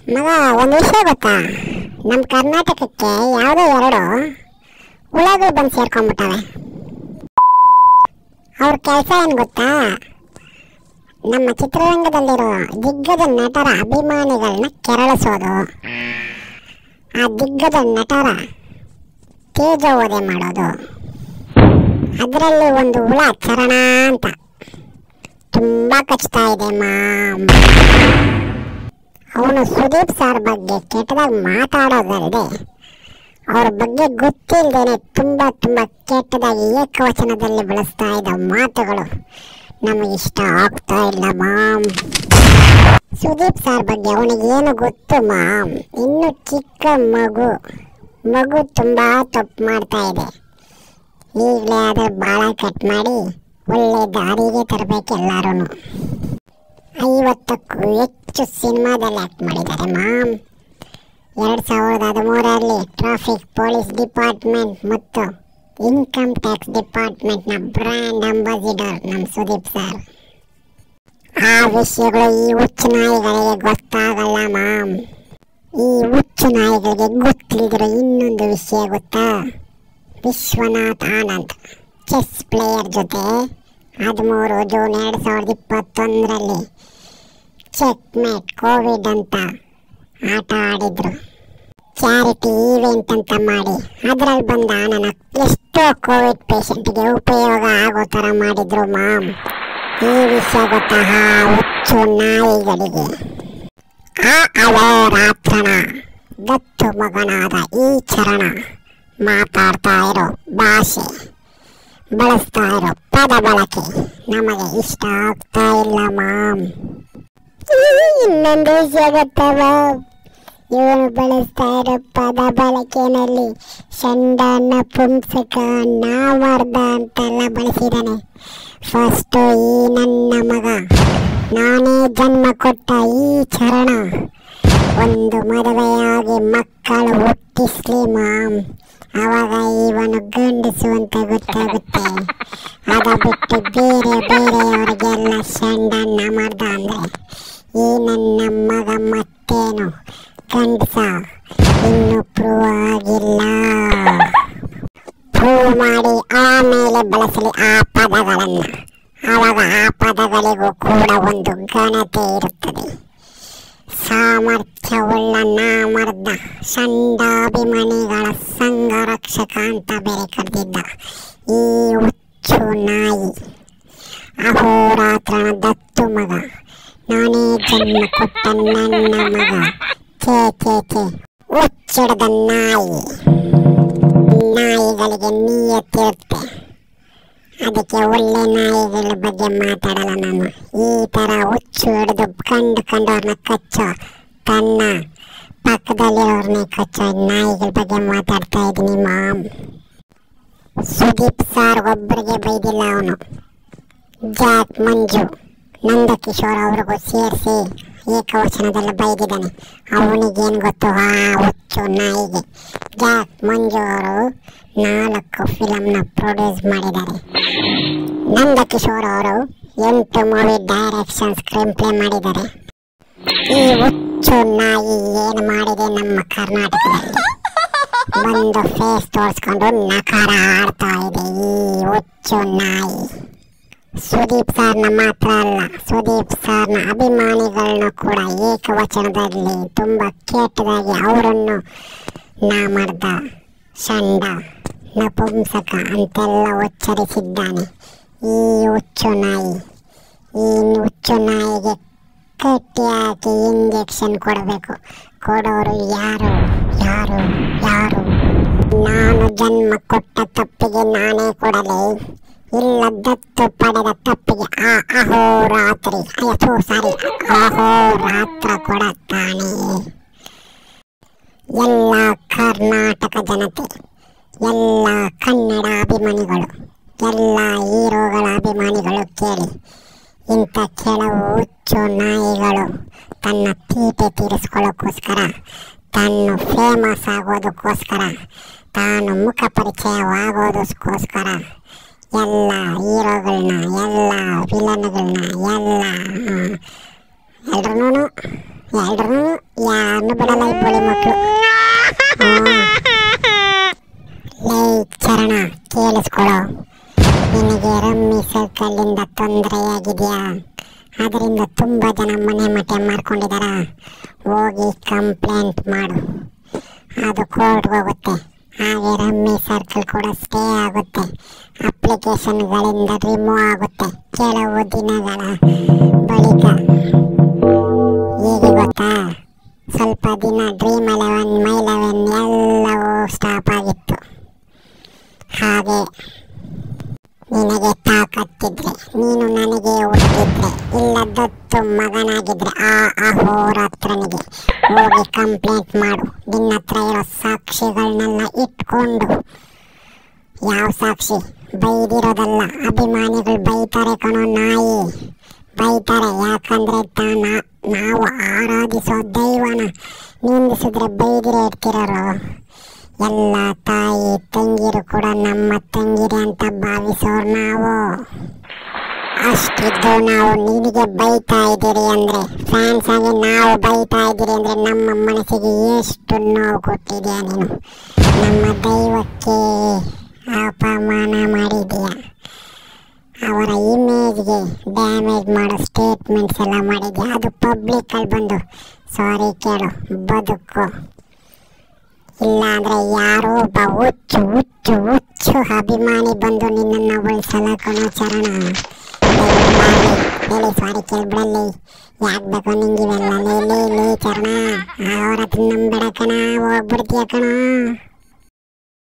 ಮಗ ಒಂದು ವಿಷಯ ಗೊತ್ತಾ ನಮ್ಮ ಕರ್ನಾಟಕಕ್ಕೆ ಯಾವುದೋ ಎರಡು ಹುಳಗಳು ಬಂದು ಸೇರ್ಕೊಂಡ್ಬಿಟ್ಟವೆ ಅವ್ರ ಕೆಲಸ ಏನು ಗೊತ್ತಾ ನಮ್ಮ ಚಿತ್ರರಂಗದಲ್ಲಿರೋ ದಿಗ್ಗಜ ನಟರ ಅಭಿಮಾನಿಗಳನ್ನ ಕೆರಳಿಸೋದು ಆ ದಿಗ್ಗಜ ನಟರ ತೇಜೋವಧೆ ಮಾಡೋದು ಅದರಲ್ಲಿ ಒಂದು ಹುಳ ಚರಣ ಅಂತ ತುಂಬಾ ಕಚ್ತಾ ಇದೆ ಮಾಮ್ ಅವನು ಸುದೀಪ್ ಸರ್ ಬಗ್ಗೆ ಕೆಟ್ಟದಾಗಿ ಮಾತಾಡೋದಲ್ಲದೆ ಅವ್ರ ಬಗ್ಗೆ ಗೊತ್ತಿಲ್ಲದೇನೆ ತುಂಬಾ ತುಂಬಾ ಕೆಟ್ಟದಾಗಿ ಏಕವಚನದಲ್ಲಿ ಬಳಸ್ತಾ ಇದ್ದ ಮಾತುಗಳು ನಮಗೆ ಇಷ್ಟ ಆಗ್ತಾ ಇಲ್ಲ ಮಾಮ್ ಸುದೀಪ್ ಸರ್ ಬಗ್ಗೆ ಅವನಿಗೆ ಏನು ಗೊತ್ತು ಮಾಮ್ ಇನ್ನು ಚಿಕ್ಕ ಮಗು ಮಗು ತುಂಬಾ ತಪ್ಪು ಮಾಡ್ತಾ ಇದೆ ಈಗಲೇ ಅದ್ರ ಬಾಳ ಕಟ್ ಮಾಡಿ ಒಳ್ಳೆ ದಾರಿಗೆ ತರಬೇಕು ಎಲ್ಲರೂ ಐವತ್ತಕ್ಕೂ ಹೆಚ್ಚು ಸಿನಿಮಾದಲ್ಲಿ ಆ್ಯಕ್ಟ್ ಮಾಡಿದ್ದಾರೆ ಮಾಮ್ ಎರಡು ಸಾವಿರದ ಹದಿಮೂರರಲ್ಲಿ ಟ್ರಾಫಿಕ್ ಪೊಲೀಸ್ ಡಿಪಾರ್ಟ್ಮೆಂಟ್ ಮತ್ತು ಇನ್ಕಮ್ ಟ್ಯಾಕ್ಸ್ ಡಿಪಾರ್ಟ್ಮೆಂಟ್ನ ಬ್ರ್ಯಾಂಡ್ ಅಂಬಾಸಿಡರ್ ನಮ್ಮ ಸುದೀಪ್ ಸರ್ ಆ ವಿಷಯಗಳು ಈ ಹುಚ್ಚು ನಾಯಿಗಳಿಗೆ ಗೊತ್ತಾಗಲ್ಲ ಮಾಮ್ ಈ ಹುಚ್ಚು ನಾಯಿಗಳಿಗೆ ಗೊತ್ತಿಲ್ಲದಿರೋ ಇನ್ನೊಂದು ವಿಷಯ ಗೊತ್ತಾ ವಿಶ್ವನಾಥ್ ಆನಂದ್ ಚೆಸ್ ಪ್ಲೇಯರ್ ಜೊತೆ ಹದಿಮೂರು ಜೂನ್ ಎರಡು ಸಾವಿರದ ಇಪ್ಪತ್ತೊಂದರಲ್ಲಿ ಚೆಕ್ ಮೇಟ್ ಕೋವಿಡ್ ಅಂತ ಆಟ ಆಡಿದ್ರು ಚಾರಿಟಿ ಈವೆಂಟ್ ಅಂತ ಮಾಡಿ ಅದರಲ್ಲಿ ಬಂದ ಹಣನ ಎಷ್ಟೋ ಕೋವಿಡ್ ಪೇಷಂಟ್ಗೆ ಉಪಯೋಗ ಆಗೋ ಥರ ಮಾಡಿದ್ರು ಮಾಮ್ ಈ ವಿಷಯ ಗೊತ್ತಾ ಆ ಹುಚ್ಚು ನಾಯಿಗಳಿಗೆ ಆ ಅಹೋರಾತ್ರನ ದತ್ತು ಮಗನಾದ ಈ ಚರಣ ಮಾತಾಡ್ತಾ ಇರೋ ಭಾಷೆ ಬಳಸ್ತಾ ಇರೋ ಪದ ಬಳಕೆ ನಮಗೆ ಇಷ್ಟ ಆಗ್ತಾ ಇಲ್ಲ ಮಾಮ್ ಇನ್ನೊಂದು ವಿಷಯ ಗೊತ್ತಾ ಮಾಮ್ ಇವನು ಬಳಸ್ತಾ ಇರೋ ಪದ ಬಳಕೆನಲ್ಲಿ ಷಂಡ ನಪುಂಸಕ ನಾಮರ್ದ ಅಂತೆಲ್ಲ ಬಳಸಿದಾನೆ ಫಸ್ಟು ಈ ನನ್ನ ಮಗ ನಾನೇ ಜನ್ಮ ಕೊಟ್ಟ ಈ ಚರಣ ಒಂದು ಮದುವೆಯಾಗಿ ಮಕ್ಕಳು ಹುಟ್ಟಿಸ್ಲಿ ಮಾಮ್ ಆವಾಗ ಇವನು ಗಂಡಸು ಅಂತ ಗೊತ್ತಾಗುತ್ತೆ ಅದ ಬಿಟ್ಟು ಬೇರೆ ಬೇರೆಯವರಿಗೆಲ್ಲ ಷಂಡನ್ನ ಮಾಡ್ದ ಅಂದ್ರೆ ಈ ನನ್ನ ಮಗ ಮತ್ತೇನು ಗಂಡಸ ಇನ್ನು ಪ್ರೂವ್ ಆಗಿಲ್ಲ ಪ್ರೂವ್ ಮಾಡಿ ಆಮೇಲೆ ಬಳಸಲಿ ಆ ಪದಗಳನ್ನ ಆವಾಗ ಆ ಪದಗಳಿಗೂ ಕೂಡ ಒಂದು ಘನತೆ ಇರುತ್ತದೆ ಸಾಮರ್ಥ್ಯವುಳ್ಳ ನಾಮರ್ದ ಷಂಡಾಭಿಮಾನಿಗಳ ಸಂಘ ರಕ್ಷಕ ಅಂತ ಬೇರೆ ಕರೆದಿದ್ದ ಈ ಹುಚ್ಚು ನಾಯಿ ಅಹೋರಾತ್ರನ ದತ್ತು ಮಗ ನಾನೇ ಜನ್ಮ ಕೊಟ್ಟ ನನ್ನ ಮಗ ಛೇ ಛೇ ಛೇ ಹುಚ್ಚಿಡದ ನಾಯಿ ನಾಯಿಗಳಿಗೆ ನಿಯತ್ತಿರುತ್ತೆ ಅದಕ್ಕೆ ಒಳ್ಳೆ ನಾಯಿಗಳ ಬಗ್ಗೆ ಮಾತಾಡಲ್ಲ ನಾನು ಈ ತರ ಹುಚ್ಚು ಹಿಡಿದು ಕಂಡು ಕಂಡವ್ರನ್ನ ಕಚ್ಚೋ ತನ್ನ ಪಕ್ಕದಲ್ಲಿರೋರ್ನೇ ಕಚ್ಚೋ ನಾಯಿಗಳ ಬಗ್ಗೆ ಮಾತಾಡ್ತಾ ಇದ್ದೀನಿ ಮಾಮ್ ಸುದೀಪ್ ಸಾರ್ ಒಬ್ಬರಿಗೆ ಬೈದಿಲ್ಲ ಅವನು ಜಾಕ್ ಮಂಜು ನಂದಕಿಶೋರ್ ಅವ್ರಿಗೂ ಸೇರಿಸಿ ಏಕವಚನದಲ್ಲಿ ಬೈದಿದ್ದಾನೆ ಅವನಿಗೇನು ಗೊತ್ತು ಆ ಹುಚ್ಚು ನಾಯಿಗೆ ಜಾಕ್ ಮಂಜು ಅವರು ನಾಲ್ಕು ಫಿಲಮ್ನ ಪ್ರೊಡ್ಯೂಸ್ ಮಾಡಿದ್ದಾರೆ ನಂದಕಿಶೋರ್ ಅವರು ಎಂಟು ಮೂವಿ ಡೈರೆಕ್ಷನ್ ಸ್ಕ್ರೀನ್ ಪ್ಲೇ ಮಾಡಿದ್ದಾರೆ ಈ ಹುಚ್ಚು ನಾಯಿ ಏನು ಮಾಡಿದೆ ನಮ್ಮ ಕರ್ನಾಟಕದಲ್ಲಿ ಬಂದು ಫೇಸ್ ತೋರಿಸ್ಕೊಂಡು ನಕಾರ ಆಡ್ತಾ ಇದೆ ಈ ಹುಚ್ಚು ನಾಯಿ ಸುದೀಪ್ ಸರ್ನ ಮಾತ್ರ ಅಲ್ಲ ಸುದೀಪ್ ಸರ್ನ ಅಭಿಮಾನಿಗಳನ್ನ ಕೂಡ ಏಕವಚನದಲ್ಲಿ ತುಂಬಾ ಕೆಟ್ಟದಾಗಿ ಅವರನ್ನು ನಾಮರ್ದ ಷಂಡ ನಪುಂಸಕ ಅಂತೆಲ್ಲ ಉಚ್ಚರಿಸಿದ್ದಾನೆ ಈ ಹುಚ್ಚು ನಾಯಿ ಈ ಹುಚ್ಚು ನಾಯಿಗೆ ಕಟ್ಟಿ ಹಾಕಿ ಇಂಜೆಕ್ಷನ್ ಕೊಡಬೇಕು ಕೊಡೋರು ಯಾರು ಯಾರು ಯಾರು ನಾನು ಜನ್ಮ ಕೊಟ್ಟ ತಪ್ಪಿಗೆ ನಾನೇ ಕೊಡಲೇ ಇಲ್ಲ ದತ್ತು ಪಡೆದ ತಪ್ಪಿಗೆ ಆ ಅಹೋರಾತ್ರಿ ಅಯ್ಯೋ ಸಾರಿ ಅಹೋರಾತ್ರ ಕೊಡುತ್ತಾನೆ ಎಲ್ಲ ಕರ್ನಾಟಕ ಜನತೆ ಎಲ್ಲ ಕನ್ನಡ ಅಭಿಮಾನಿಗಳು ಎಲ್ಲ ಹೀರೋಗಳ ಅಭಿಮಾನಿಗಳು ಕೇಳಿ ಇಂಥ ಕೆಲವು ಹುಚ್ಚು ನಾಯಿಗಳು ತನ್ನ ತೀಟೆ ತೀರಿಸ್ಕೊಳ್ಳೋಕ್ಕೋಸ್ಕರ ತಾನು ಫೇಮಸ್ ಆಗೋದಕ್ಕೋಸ್ಕರ ತಾನು ಮುಖ ಪರಿಚಯವಾಗೋದಕ್ಕೋಸ್ಕರ ಎಲ್ಲ ಹೀರೋಗಳನ್ನ ಎಲ್ಲ ವಿಲನ್ಗಳನ್ನ ಎಲ್ಲ ಎಲ್ರೂ ಎಲ್ರು ಯಾರನ್ನು ಬಿಡಲ್ಲ ಈ ಬೋಳಿ ಮಕ್ಕಳು ಲೈ ಚರಣ ಕೇಳಿಸ್ಕೊಳ್ಳೋ ನಿನಗೆ ರಮ್ಮಿ ಸರ್ಕಲ್ಲಿಂದ ತೊಂದರೆಯಾಗಿದೆಯಾ ಅದರಿಂದ ತುಂಬ ಜನ ಮನೆ ಮಠೆ ಮಾಡ್ಕೊಂಡಿದಾರ ಹೋಗಿ ಕಂಪ್ಲೇಂಟ್ ಮಾಡು ಅದು ಕೋರ್ಟ್ಗೆ ಹೋಗುತ್ತೆ ಹಾಗೆ ರಮ್ಮಿ ಸರ್ಕಲ್ ಕೂಡ ಸ್ಟೇ ಆಗುತ್ತೆ ಅಪ್ಲಿಕೇಶನ್ಗಳಿಂದ ರಿಮೂವ್ ಆಗುತ್ತೆ ಕೆಲವು ದಿನಗಳ ಬಳಿಕ ಹೇಗೆ ಗೊತ್ತಾ ಸ್ವಲ್ಪ ದಿನ ಡ್ರೀಮ್ ಎಲೆವೆನ್ ಮೈ ಲೆವೆನ್ ಎಲ್ಲವೂ ಸ್ಟಾಪ್ ಆಗಿತ್ತು ಹಾಗೆ ನಿನಗೆ ತಾಕತ್ತಿದ್ರೆ ನೀನು ನನಗೆ ಹುಟ್ಟಿದ್ರೆ ಇಲ್ಲ ದತ್ತು ಮಗನಾಗಿದ್ರೆ ಆ ಅಹೋರಾತ್ರನಿಗೆ ಹೋಗಿ ಕಂಪ್ಲೇಂಟ್ ಮಾಡು ನಿನ್ನ ಹತ್ರ ಇರೋ ಸಾಕ್ಷಿಗಳನ್ನೆಲ್ಲ ಇಟ್ಕೊಂಡು ಯಾವ ಸಾಕ್ಷಿ ಬೈದಿರೋದಲ್ಲ ಅಭಿಮಾನಿಗಳು ಬೈತಾರೆ ಕಣೋ ನಾಯಿ ಬೈತಾರೆ ಯಾಕಂದ್ರೆ ತಾನ ನಾವು ಆರಾಧಿಸೋ ದೈವನ ನಿಂದಿಸಿದ್ರೆ ಬೈದಿರೇ ಇರ್ತಿರೋರು ಎಲ್ಲ ತಾಯಿ ತಂಗಿರು ಕೂಡ ನಮ್ಮ ತಂಗಿರಿ ಅಂತ ಭಾವಿಸೋರು ನಾವು ಅಷ್ಟಿದ್ದು ನಾವು ನಿನಗೆ ಬೈತಾ ಇದ್ದೀರಿ ಅಂದ್ರೆ ಫ್ಯಾನ್ಸ್ ಆಗಿ ನಾವು ಬೈತಾ ಇದ್ದೀರಿ ಅಂದ್ರೆ ನಮ್ಮ ಮನಸ್ಸಿಗೆ ಎಷ್ಟು ನೋವು ಕೊಟ್ಟಿದ್ಯಾ ನೀನು ನಮ್ಮ ದೈವಕ್ಕೆ ಅಪಮಾನ ಮಾಡಿದೀಯ ಅವರ ಇಮೇಜ್ಗೆ ಡ್ಯಾಮೇಜ್ ಮಾಡೋ ಸ್ಟೇಟ್ಮೆಂಟ್ಸ್ ಎಲ್ಲ ಮಾಡಿದ್ಯಾ ಅದು ಪಬ್ಲಿಕ್ಕಲ್ಲಿ ಬಂದು ಸಾರಿ ಕೇಳು ಬದುಕು ಇಲ್ಲ ಅಂದ್ರೆ ಯಾರೋ ಒಬ್ಬ ಹುಚ್ಚು ಹುಚ್ಚು ಹುಚ್ಚು ಅಭಿಮಾನಿ ಬಂದು ನಿನ್ನನ್ನು ಉಳಿಸಲ್ಲ ಕಣೋ ಚರಣ ಹೇಳಿ ಸಾರಿ ಕೇಳ್ಬಿಡಲ್ಲಿ ಯಾಕೆ ಬೇಕೋ ನಿಂಗಿವೆಲ್ಲ ಲೇ ಲೇ ಲೇ ಚರಣ ಅವ್ರ ಹತ್ರ ನಂಬೇಡ ಕಣ ಹೋಗ್ಬಿಡ್ತೀಯ ಕಣ